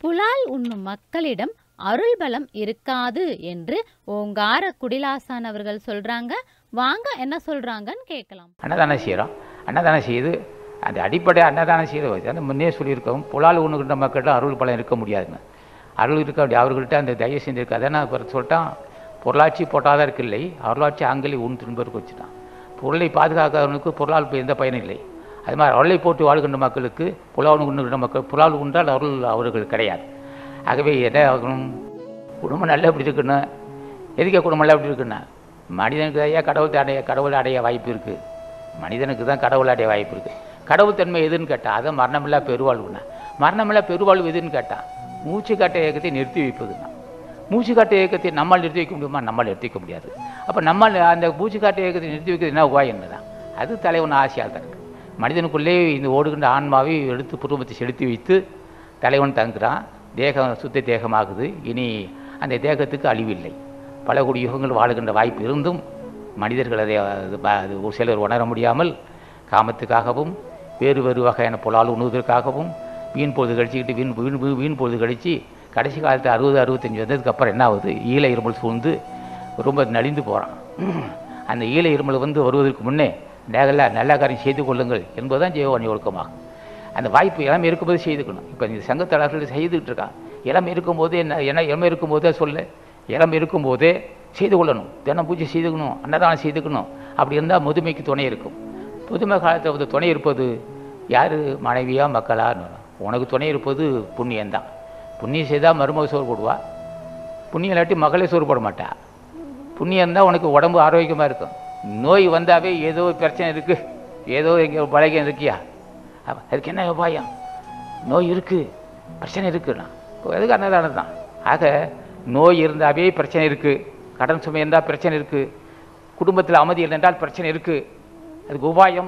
புலால் உண்ணும் மக்களிடம் அருள் பலம் இருக்காது என்று ஓங்கார குடிலாசான் அவர்கள் சொல்றாங்க வாங்க என்ன சொல்றாங்கன்னு கேட்கலாம் அன்னதானம் செய்கிறோம் அன்னதானம் செய்து அந்த அடிப்படை அன்னதானம் செய்து அந்த முன்னே சொல்லியிருக்கோம் புலால் உண்ணுகின்ற மக்கள்கிட்ட அருள் பலம் இருக்க முடியாதுன்னு அருள் இருக்க முடியாது அவர்கள்ட்ட அந்த தயவு செஞ்சு இருக்கு அதை நான் இப்போ சொல்லிட்டான் பொருளாட்சி போட்டாதான் இருக்கு இல்லை அருளாட்சி ஆங்கிலி உன் திரும்பருக்கு வச்சுட்டான் பொருளை பாதுகாக்கிறவனுக்கு பொருளால் இப்ப எந்த பயனும் இல்லை அது மாதிரி அருளை போட்டு வாழ்கின்ற மக்களுக்கு புலால் உண்ணுகின்ற மக்கள் புலால் உண்டால் அருள் அவர்கள் கிடையாது ஆகவே எதை ஆகணும் குடும்பம் நல்லா எப்படி இருக்கணும் எதுக்கே குடும்பம் நல்லா எப்படி இருக்குன்னா மனிதனுக்கு தான் கடவுள் அடைய கடவுள் அடைய வாய்ப்பு இருக்குது மனிதனுக்கு தான் கடவுள் அடைய வாய்ப்பு இருக்குது கடவுள் தன்மை எதுன்னு கேட்டால் அதை மரணமில்லா பெருவாழ்வுனா மரணமில்லா பெருவாழ்வு எதுன்னு கேட்டால் மூச்சு காட்ட இயக்கத்தை நிறுத்தி வைப்பதுன்னா மூச்சு காட்ட இயக்கத்தை நம்மால் நிறுத்தி வைக்க முடியுமா நம்மால் நிறுத்தி வைக்க முடியாது அப்போ நம்மால் அந்த மூச்சு காட்ட இயக்கத்தை நிறுத்தி வைக்கிறது என்ன உபாயம் என்னதான் அது தலைவன் ஆசையால் தான் இருக்குது மனிதனுக்குள்ளே இந்த ஓடுகின்ற ஆன்மாவை எடுத்து புருவத்தை செலுத்தி வைத்து தலைவன் தங்குறான் தேகம் சுத்த தேகமாகுது இனி அந்த தேகத்துக்கு அழிவில்லை பல கோடி யுகங்கள் வாழுகின்ற வாய்ப்பு இருந்தும் மனிதர்கள் அதை அது ப- அது ஒரு சிலர் உணர முடியாமல் காமத்துக்காகவும் வேறு வேறு வகையான புலால் உண்ணுவதற்காகவும் வீண் பொழுது கழிச்சுக்கிட்டு வீண் வீண் வீண் வீண் பொழுது கழித்து கடைசி காலத்து அறுபது அறுபத்தஞ்சு வந்ததுக்கு அப்புறம் என்ன ஆகுது ஈழ இருமல் சூழ்ந்து ரொம்ப நலிந்து போகிறான் அந்த ஈழ இருமல் வந்து வருவதற்கு முன்னே நேகல்ல நல்ல காரியம் செய்து கொள்ளுங்கள் என்பதுதான் ஜீவவாணி ஒழுக்கமாகும் அந்த வாய்ப்பு இளமை இருக்கும்போது செய்துக்கணும் இப்போ இந்த சங்கத்தளர்கள் செய்துக்கிட்டு இருக்கான் இளமை இருக்கும்போது என்ன என்ன இளமை இருக்கும்போதே சொல்ல இளமை இருக்கும்போதே செய்து கொள்ளணும் தினம் பூஜை செய்துக்கணும் அன்னதானம் செய்துக்கணும் அப்படி இருந்தால் முதுமைக்கு துணை இருக்கும் முதுமை காலத்தில் வந்து துணை இருப்பது யார் மனைவியா மக்களான்னு உனக்கு துணை இருப்பது புண்ணியம்தான் புண்ணியம் செய்தால் மருமக சோறு போடுவா புண்ணியம் இல்லாட்டி மகளே சோறு போட மாட்டா புண்ணியம் இருந்தால் உனக்கு உடம்பு ஆரோக்கியமாக இருக்கும் நோய் வந்தாவே ஏதோ பிரச்சனை இருக்குது ஏதோ எங்கே பழகம் இருக்கியா அப்ப அதுக்கு என்ன உபாயம் நோய் இருக்குது பிரச்சனை இருக்குண்ணா இப்போ எதுக்கு அன்னதானம் தான் ஆக நோய் இருந்தாவே பிரச்சனை இருக்குது கடன் சுமை இருந்தால் பிரச்சனை இருக்குது குடும்பத்தில் அமைதி இல்லை என்றால் பிரச்சனை இருக்குது அதுக்கு உபாயம்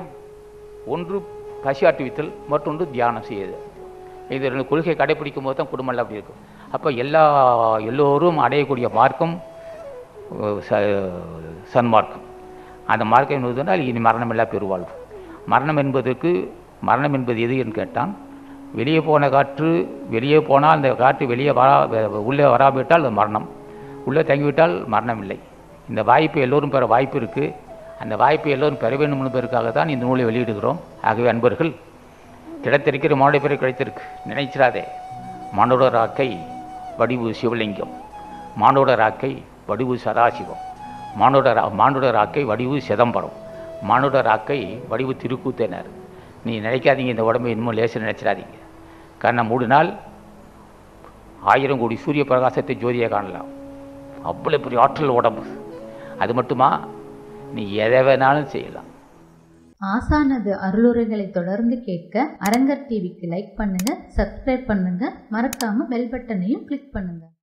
ஒன்று பசியாட்டுவித்தல் மற்றொன்று தியானம் செய்யுது இது ரெண்டு கொள்கையை கடைப்பிடிக்கும் போது தான் குடும்பம் எல்லாம் அப்படி இருக்கும் அப்போ எல்லா எல்லோரும் அடையக்கூடிய மார்க்கம் அஹ், ச சன்மார்க்கம் அந்த மார்க்கம் என்பதுனால் இனி மரணமில்லா பெருவாழ்வு மரணம் என்பதற்கு மரணம் என்பது எது என்று கேட்டான் வெளியே போன காற்று வெளியே போனால் அந்த காற்று வெளியே வரா வெ- உள்ளே வராவிட்டால் அது மரணம் உள்ளே தங்கிவிட்டால் மரணம் இல்லை இந்த வாய்ப்பை எல்லோரும் பெற வாய்ப்பு இருக்குது அந்த வாய்ப்பை எல்லோரும் பெற வேண்டும் என்பதற்காக தான் இந்த நூலை வெளியிடுகிறோம் ஆகவே அன்பர்கள் கிடைத்திருக்கிற மானுட பிறகு கிடைத்திருக்கு நினைச்சிடாதே மானுட ராக்கை வடிவு சிவலிங்கம் மானுட ராக்கை வடிவு சதாசிவம் மானுட ரா மானுட ராக்கை வடிவு சிதம்பரம் மானுட ராக்கை வடிவு திருக்கூத்தனர் நீ நினைக்காதீங்க இந்த உடம்பை இன்னும் லேசர் நினைச்சிடாதீங்க கண்ணை மூடினால் ஆயிரம் கோடி சூரிய பிரகாசத்தை ஜோதியை காணலாம் அவ்வளோ பெரிய ஆற்றல் உடம்பு அது மட்டுமா நீ எதை வேணாலும் செய்யலாம் ஆசானது அருளுரைகளை தொடர்ந்து கேட்க அரங்கர் டிவிக்கு லைக் பண்ணுங்க சப்ஸ்கிரைப் பண்ணுங்க மறக்காம பெல் பட்டனையும் கிளிக் பண்ணுங்க